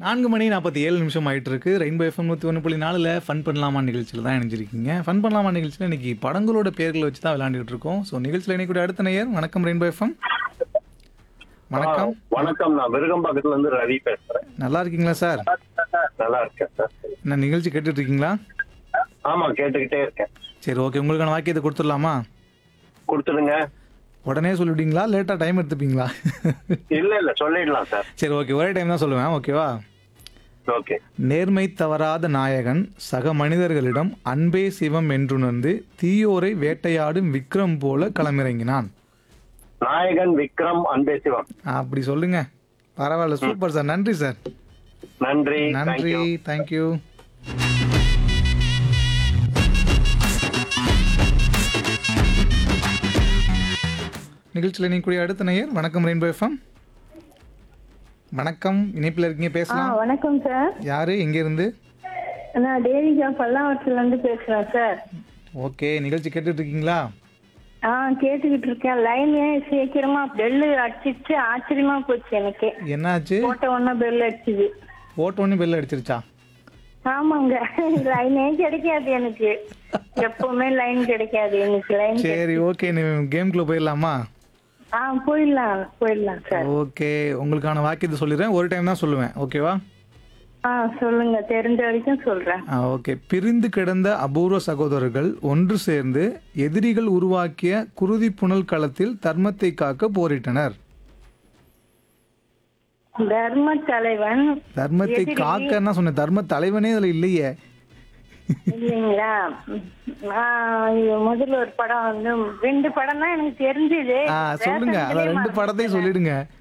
நான்கு மணி நாற்பத்தி ஏழு நிமிஷம் ஆயிட்டு இருக்கு ரெயின்போ எஃப்எம் நூற்றி ஒன்று புள்ளி நாலில் ஃபன் பண்ணலாமா நிகழ்ச்சியில் தான் இணைஞ்சிருக்கீங்க ஃபன் பண்ணலாமா நிகழ்ச்சியில் இன்னைக்கு படங்களோட பேர்களை வச்சு தான் விளையாண்டுட்டு இருக்கோம் ஸோ நிகழ்ச்சியில் இன்னைக்கு அடுத்த நேயர் வணக்கம் ரெயின்போ எஃப்எம் வணக்கம் ஆ, வணக்கம் நான் விருகம்பாக்கத்துல இருந்து ரவி பேசுறேன் நல்லா இருக்கீங்களா சார் நல்லா இருக்கேன் சார் என்ன நிகழ்ச்சி கேட்டுட்டு இருக்கீங்களா ஆமா கேட்டுக்கிட்டே இருக்கேன் சரி ஓகே உங்களுக்கான வாக்கியத்தை கொடுத்துடலாமா கொடுத்துடுங்க உடனே சொல்லிவிட்டீங்களா லேட்டாக டைம் எடுத்துப்பீங்களா இல்ல இல்ல சொல்லிடலாம் சார் சரி ஓகே ஒரே டைம் தான் சொல்லுவேன் ஓகேவா ஓகே நேர்மை தவறாத நாயகன் சக மனிதர்களிடம் அன்பே சிவம் என்றுணர்ந்து தீயோரை வேட்டையாடும் விக்ரம் போல களமிறங்கினான் நாயகன் விக்ரம் அன்பே சிவம் அப்படி சொல்லுங்க பரவாயில்ல சூப்பர் சார் நன்றி சார் நன்றி நன்றி தேங்க்யூ தேங்க்யூ நிகழ்ச்சியில் நீக்கூடிய அடுத்த நேயர் வணக்கம் ரெயின்போ எஃப்எம் வணக்கம் இணைப்பில் இருக்கீங்க ஆ பேசலாம் வணக்கம் சார் யாரு எங்க இருந்து நான் தேவிகா பல்லாவரத்துல இருந்து பேசுறேன் சார் ஓகே நிகழ்ச்சி கேட்டுட்டு இருக்கீங்களா ஆ கேட்டுக்கிட்டு இருக்கேன் லைன் ஏன் சீக்கிரமா பெல்லு அடிச்சிச்சு ஆச்சரியமா போச்சு எனக்கு என்னாச்சு போட்ட உடனே பெல் அடிச்சுது போட்டோன்னு பெல் அடிச்சிருச்சா ஆமாங்க லைனே கிடைக்காது எனக்கு எப்பவுமே லைன் கிடைக்காது எனக்கு லைன் சரி ஓகே நீ கேம்குள்ள போயிடலாமா ஆ போயிடலாம் போயிடலாம் சார் ஓகே உங்களுக்கான வாக்கியத்தை சொல்லிடுறேன் ஒரு டைம் தான் சொல்லுவேன் ஓகேவா ஆ சொல்லுங்க தெரிஞ்ச வரைக்கும் சொல்றேன் ஆ ஓகே பிரிந்து கிடந்த அபூர்வ சகோதரர்கள் ஒன்று சேர்ந்து எதிரிகள் உருவாக்கிய குருதி புனல் களத்தில் தர்மத்தை காக்க போரிட்டனர் தர்ம தலைவன் தர்மத்தை காக்கன்னா சொன்னேன் தர்ம தலைவனே அதுல இல்லையே இல்லைங்களா ஆ, இது முதல்ல ஒரு படம் வந்து ரெண்டு படம் தான் எனக்கு தெரிஞ்சது ஆ சொல்லுங்க அத ரெண்டு படத்தையும் சொல்லிடுங்க